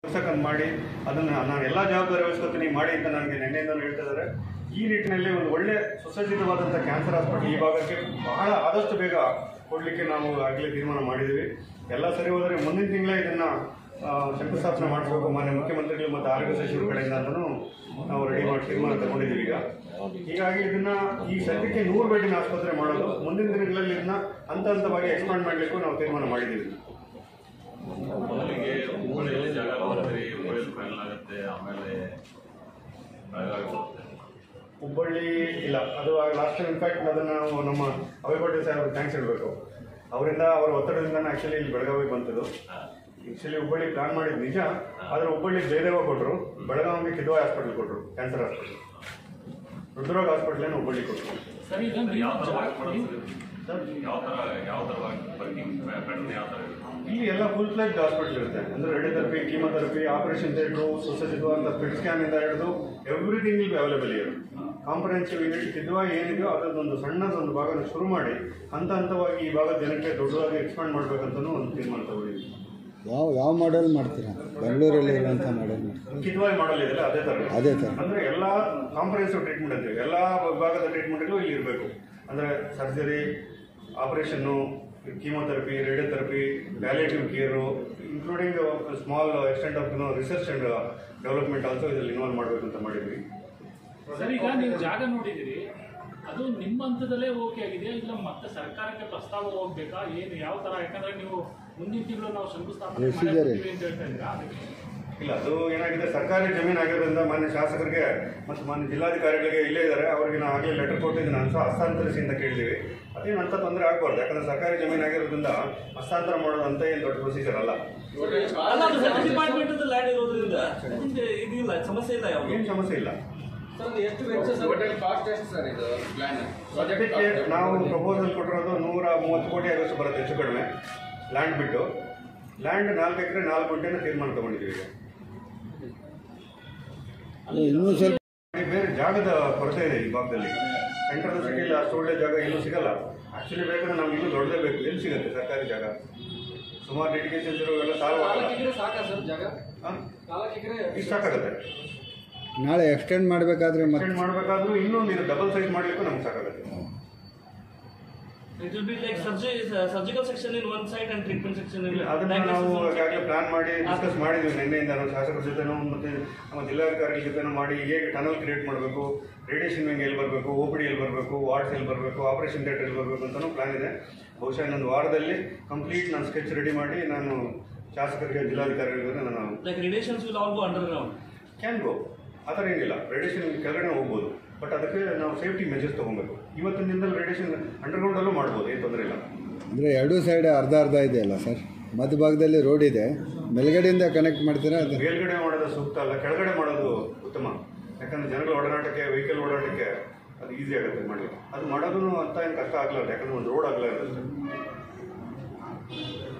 ಪುಸ್ತಕ ಮಾಡಿ ಅದನ್ನು ನಾನು ಎಲ್ಲ ಜವಾಬ್ದಾರಿ ವಹಿಸ್ಕೊತೀನಿ ಮಾಡಿ ಅಂತ ನನಗೆ ನಿನ್ನೆಯಿಂದ ಹೇಳ್ತಾ ಇದ್ದಾರೆ ಈ ನಿಟ್ಟಿನಲ್ಲಿ ಒಂದು ಒಳ್ಳೆ ಸುಸಜ್ಜಿತವಾದಂಥ ಕ್ಯಾನ್ಸರ್ ಹಾಸ್ಪಿಟಲ್ ಈ ಭಾಗಕ್ಕೆ ಬಹಳ ಆದಷ್ಟು ಬೇಗ ಕೊಡಲಿಕ್ಕೆ ನಾವು ಆಗಲೇ ತೀರ್ಮಾನ ಮಾಡಿದ್ದೀವಿ ಎಲ್ಲ ಸರಿ ಹೋದರೆ ಮುಂದಿನ ತಿಂಗಳೇ ಇದನ್ನು ಶಂಕುಸ್ಥಾಪನೆ ಮಾಡಿಸ್ಬೇಕು ಮಾನ್ಯ ಮುಖ್ಯಮಂತ್ರಿಗಳು ಮತ್ತು ಆರೋಗ್ಯ ಸಚಿವರ ಕಡೆಯಿಂದ ಅಂತಲೂ ನಾವು ರೆಡಿ ಮಾಡಿ ತೀರ್ಮಾನ ತಗೊಂಡಿದ್ದೀವಿ ಈಗ ಹೀಗಾಗಿ ಇದನ್ನ ಈ ಸದ್ಯಕ್ಕೆ ನೂರು ಬೆಡ್ಡಿನ ಆಸ್ಪತ್ರೆ ಮಾಡೋದು ಮುಂದಿನ ದಿನಗಳಲ್ಲಿ ಇದನ್ನ ಹಂತ ಹಂತವಾಗಿ ಎಕ್ಸ್ಪಾಂಡ್ ಮಾಡಲಿಕ್ಕೂ ನಾವು ತೀರ್ಮಾನ ಮಾಡಿದ್ದೀವಿ ಮೊದಲಿಗೆ ಹುಬ್ಬಳ್ಳಿಯಲ್ಲಿ ಜಾಗ ಬರ್ತೀರಿ ಹುಬ್ಬಳ್ಳಿ ಫೈನಲ್ ಆಗುತ್ತೆ ಆಮೇಲೆ ಬೆಳಗಾವಿ ಬರುತ್ತೆ ಹುಬ್ಬಳ್ಳಿ ಇಲ್ಲ ಅದು ಲಾಸ್ಟ್ ಟೈಮ್ ಇನ್ಫ್ಯಾಕ್ಟ್ ಅದನ್ನು ನಾವು ನಮ್ಮ ಅಭಯ್ ಪಟೇಲ್ ಸಾಹೇಬ್ರಿಗೆ ಥ್ಯಾಂಕ್ಸ್ ಹೇಳಬೇಕು ಅವರಿಂದ ಅವರ ಒತ್ತಡದಿಂದ ಆ್ಯಕ್ಚುಲಿ ಇಲ್ಲಿ ಬೆಳಗಾವಿ ಬಂತದ್ದು ಆ್ಯಕ್ಚುಲಿ ಹುಬ್ಬಳ್ಳಿ ಪ್ಲಾನ್ ಮಾಡಿದ್ದು ನಿಜ ಆದರೆ ಹುಬ್ಬಳ್ಳಿ ಜಯದೇವ ಕೊಟ್ಟರು ಬೆಳಗಾವಿಗೆ ಕಿದ್ವಾಯ್ ಹಾಸ್ಪಿಟಲ್ ಕೊಟ್ಟರು ಕ್ಯಾನ್ಸರ್ ಹಾಸ್ಪಿಟಲ್ ರುದ್ರೋಗ ಹಾಸ್ಪಿಟ್ಲೇನು ಹುಬ್ಬಳ್ಳಿ ಕೊಟ್ಟರು ಸರ್ ಈಗ ನೀವು ಯಾವ ಥರ ವರ್ಕ್ ಜಾ- ಮಾಡೋದು ಸರ್ ಯಾವ ಥರ ಯಾವ ಥರ ವರ್ಕಿಂಗ್ ಪ್ಯಾಟರ್ನ್ ಯಾವ ಥರ ಇರುತ್ತೆ ಇಲ್ಲಿ ಎಲ್ಲ ಫುಲ್ ಫ್ಲೆಜ್ ಹಾಸ್ಪಿಟಲ್ ಇರುತ್ತೆ ಅಂದ್ರೆ ರೇಡಿಯೋಥೆರಪಿ ಕೀಮೋಥೆರಪಿ ಆಪರೇಷನ್ ಥಿಯೇಟ್ರು ಸುಸಜ್ಜಿತವಾದಂಥ ಸ್ಪಿಟ್ ಸ್ಕ್ಯಾನ್ ಇಂದ ಹಿಡಿದು ಎವ್ರಿಥಿಂಗ್ ಇಲ್ಲಿ ಅವೈಲೇಬಲ್ ಇದೆ ಕಾಂಪ್ರಹೆನ್ಸಿವ್ ಯೂನಿಟ್ ಕಿದ್ವಾ ಏನಿದೆಯೋ ಅದರದೊಂದು ಸಣ್ಣದೊಂದು ಭಾಗನ ಶುರು ಮಾಡಿ ಹಂತ ಹಂತವಾಗಿ ಈ ಭಾಗದ ಜನಕ್ಕೆ ದೊಡ್ಡದಾಗಿ ಎಕ್ಸ್ಪಾಂಡ್ ಮಾಡ್ಬೇಕಂತನೂ ಒಂದು ತೀರ್ಮಾನ ತಗೊಂಡಿದ್ದೀವಿ ಯಾವ ಯಾವ ಮಾಡೆಲ್ ಮಾಡ್ತೀರಾ ಬೆಂಗಳೂರಲ್ಲಿ ಇರುವಂಥ ಮಾಡೆಲ್ ಮಾಡ್ತೀರಾ ಕಿದ್ವಾಯ್ ಮಾಡಲ್ ಇದೆಯಲ್ಲ ಅದೇ ಥರ ಅದೇ ಥರ ಅಂದ್ರೆ ಎಲ್ಲ ಕಾಂಪ್ರಹೆನ್ಸಿವ್ ಟ್ರೀಟ್ಮೆಂಟ್ ಅಂತೀವಿ ಎಲ್ಲ ವಿಭಾಗದ ಟ್ರೀಟ್ಮೆಂಟ್ಗಳು ಇಲ್ಲಿ ಇರಬೇಕು ಅಂದ್ರೆ ಸರ್ಜರಿ ಆಪರೇಷನ್ನು chemotherapy radiotherapy palliative care including small extent of research and development also ಇದರಲ್ಲಿ ಇನ್ವಾಲ್ವ್ ಮಾಡಬೇಕು ಅಂತ ಮಾಡಿದ್ವಿ ಸರ್ ಈಗ ನೀವು ಜಾಗ ನೋಡಿದಿರಿ ಅದು ನಿಮ್ಮ ಹಂತದಲ್ಲೇ ಓಕೆ ಆಗಿದೆ ಇಲ್ಲ ಮತ್ತೆ ಸರ್ಕಾರಕ್ಕೆ ಪ್ರಸ್ತಾವ ಹೋಗ್ಬೇಕಾ ಏನು ಯಾವ ತರ ಯಾಕಂದ್ರೆ ನೀವು ಮುಂದಿನ ತಿಂಗಳು ನಾವು ಶಂಕುಸ್ಥಾಪನೆ Procedure ಮಾಡೇ ಏನು? ಬರ್ತೀವಿ ಅಂತ ಹೇಳ್ತಾ ಇದ್ದೀರಾ ಅದಕ್ಕೆ ಇಲ್ಲ ಅದು ಏನಾಗಿದೆ ಸರ್ಕಾರಿ ಜಮೀನು ಆಗಿರೋದ್ರಿಂದ ಮಾನ್ಯ ಶಾಸಕರಿಗೆ ಮತ್ತು ಮಾನ್ಯ ಜಿಲ್ಲಾಧಿಕಾರಿಗಳಿಗೆ ಇಲ್ಲೇ ಇದ್ದಾರೆ ಅವರಿಗೆ ನಾವು ಆಗಲೇ ಲೆಟರ್ ಕೊಟ್ಟಿದ್ದೀನಿ ಅಂತ ಹಸ್ತಾಂತರಿಸಿ ಅಂತ ಕೇಳಿದ್ದೀವಿ ಅದೇನು ಅಂತ ತೊಂದರೆ ಆಗಬಾರ್ದು ಯಾಕಂದ್ರೆ ಸರ್ಕಾರಿ ಜಮೀನು ಆಗಿರೋದ್ರಿಂದ ಹಸ್ತಾಂತರ ಮಾಡೋದು ಅಂತ ಏನು ದೊಡ್ಡ ಪ್ರೊಸೀಜರ್ ಅಲ್ಲ ಅಲ್ಲ ಅದು ಹೆಲ್ತ್ ಡಿಪಾರ್ಟ್ಮೆಂಟ್ ಲ್ಯಾಂಡ್ ಇರೋದ್ರಿಂದ ಅದರಿಂದ ಇದಿಲ್ಲ ಸಮಸ್ಯೆ ಇಲ್ಲ ಯಾವುದು ಏನು ಸಮಸ್ಯೆ ಇಲ್ಲ ಸರ್ ಎಷ್ಟು ವೆಚ್ಚ ಸರ್ ಟೋಟಲ್ ಕಾಸ್ಟ್ ಎಷ್ಟು ಸರ್ ಇದು ಪ್ಲಾನ್ ಸದ್ಯಕ್ಕೆ ನಾವು ಪ್ರಪೋಸಲ್ ಕೊಟ್ಟಿರೋದು ನೂರ ಮೂವತ್ತು ಕೋಟಿ ಆಗೋಷ್ಟು ಬರುತ್ತೆ ಹೆಚ್ಚು ಕಡಿಮೆ ಲ್ಯಾಂಡ್ ಬಿಟ್ಟು ಲ್ಯಾಂಡ್ ನಾಲ್ಕು ಎಕರೆ ನಾಲ್ಕು ಗುಂಟೆನ ತೀರ್ಮಾನ ತಗೊಂಡಿದ್ದೀವಿ ಈಗ ಇನ್ನೂ ಸ್ವಲ್ಪ ಬೇರೆ ಜಾಗದ ಕೊರತೆ ಇದೆ ಈ ಭಾಗದಲ್ಲಿ ಸೆಂಟ್ರಲ್ ಸಿಟಿಲಿ ಅಷ್ಟು ಒಳ್ಳೆ ಜಾಗ ಎಲ್ಲೂ ಸಿಗಲ್ಲ ಆಕ್ಚುಲಿ ಬೇಕಂದ್ರೆ ನಮ್ಗೆ ಇನ್ನೂ ದೊಡ್ಡದೇ ಬೇಕು ಎಲ್ಲಿ ಸಿಗುತ್ತೆ ಸರ್ಕಾರಿ ಜಾಗ ಸುಮಾರು ಡೆಡಿಕೇಶನ್ಸ್ ಇರೋ ಎಲ್ಲ ಸಾಲ್ವ್ ನಾಲ್ಕು ಆಗಲ್ಲ ಎಕರೆ ಸಾಕಾ ಸರ್ ಜಾಗ ಹಾಂ ನಾಲ್ಕು ಎಕರೆ ಇಷ್ಟು ಸಾಕಾಗುತ್ತೆ ನಾಳೆ ಎಕ್ಸ್ಟೆಂಡ್ ಮಾಡಬೇಕಾದ್ರೆ ಮತ್ತೆ ಎಕ್ಸ್ಟೆಂಡ್ ಮಾಡಬೇಕಾದ್ರೂ ಇನ್ನೊಂದು ಇದು ಡಬಲ್ ಸೈಜ್ ಮಾಡಲಿಕ್ಕೂ ನಮ್ಗೆ ಸಾಕಾಗುತ್ತೆ it will be like surgery surgical section in one side and treatment section in ಅದನ್ನ ನಾವು ಈಗಾಗಲೇ ಪ್ಲಾನ್ ಮಾಡಿ ಡಿಸ್ಕಸ್ ಮಾಡಿದ್ವಿ ನಿನ್ನೆಯಿಂದ ನಾವು ಶಾಸಕರ ಜೊತೆನೂ ಮತ್ತೆ ನಮ್ಮ ಜಿಲ್ಲಾಧಿಕಾರಿಗಳ ಜೊತೆನೂ ಮಾಡಿ ಹೇಗೆ ಟನಲ್ ಕ್ರಿಯೇಟ್ ಮಾಡಬೇಕು ರೇಡಿಯೇಷನ್ ವಿಂಗ್ ಎಲ್ಲಿ ಬರಬೇಕು ಒ ಪಿ ಡಿ ಎಲ್ಲಿ ಬರಬೇಕು ವಾರ್ಡ್ಸ್ ಎಲ್ಲಿ ಬರಬೇಕು ಆಪರೇಷನ್ ಥಿಯೇಟರ್ ಎಲ್ಲಿ ಬರಬೇಕು ಅಂತಲೂ ಪ್ಲಾನ್ ಇದೆ ಬಹುಶಃ ಇನ್ನೊಂದು ವಾರದಲ್ಲಿ ಕಂಪ್ಲೀಟ್ ನಾನು ಸ್ಕೆಚ್ ರೆಡಿ ಮಾಡಿ ನಾನು ಶಾಸಕರಿಗೆ ಜಿಲ್ಲಾಧಿಕಾರಿಗಳಿಗೆ ನಾನು like radiations will all go underground can go ಆ ಥರ ಏನಿಲ್ಲ ರೇಡಿಯೇಷನ್ ಕೆಳಗಡೆ ಹೋಗ್ಬೋದು ಬಟ್ ಅದಕ್ಕೆ ನಾವು ಸೇಫ್ಟಿ ಮೆಜರ್ಸ್ ತೊಗೊಬೇಕು ಇವತ್ತಿನ ದಿನದಲ್ಲಿ ರೇಡಿಯೇಷನ್ ಅಂಡರ್ಗ್ರೌಂಡಲ್ಲೂ ಮಾಡ್ಬೋದು ಏನು ತೊಂದರೆ ಇಲ್ಲ ಅಂದರೆ ಎರಡೂ ಸೈಡ್ ಅರ್ಧ ಅರ್ಧ ಇದೆಯಲ್ಲ ಸರ್ ಮಧ್ಯಭಾಗದಲ್ಲಿ ರೋಡ್ ಇದೆ ಮೇಲ್ಗಡೆಯಿಂದ ಕನೆಕ್ಟ್ ಮಾಡ್ತೀರಾ ಅದು ಮೇಲ್ಗಡೆ ಮಾಡೋದು ಸೂಕ್ತ ಅಲ್ಲ ಕೆಳಗಡೆ ಮಾಡೋದು ಉತ್ತಮ ಯಾಕಂದ್ರೆ ಜನಗಳ ಓಡಾಟಕ್ಕೆ ವೆಹಿಕಲ್ ಓಡಾಟಕ್ಕೆ ಅದು ಈಸಿ ಆಗುತ್ತೆ ಮಾಡಲಿಕ್ಕೆ ಅದು ಮಾಡೋದು ಅಂತ ಏನು ಕಷ್ಟ ಆಗಲ್ಲ ಯಾಕಂದ್ರೆ ಒಂದು ರೋಡ್ ಆಗಲ್ಲ ಇರುತ್ತೆ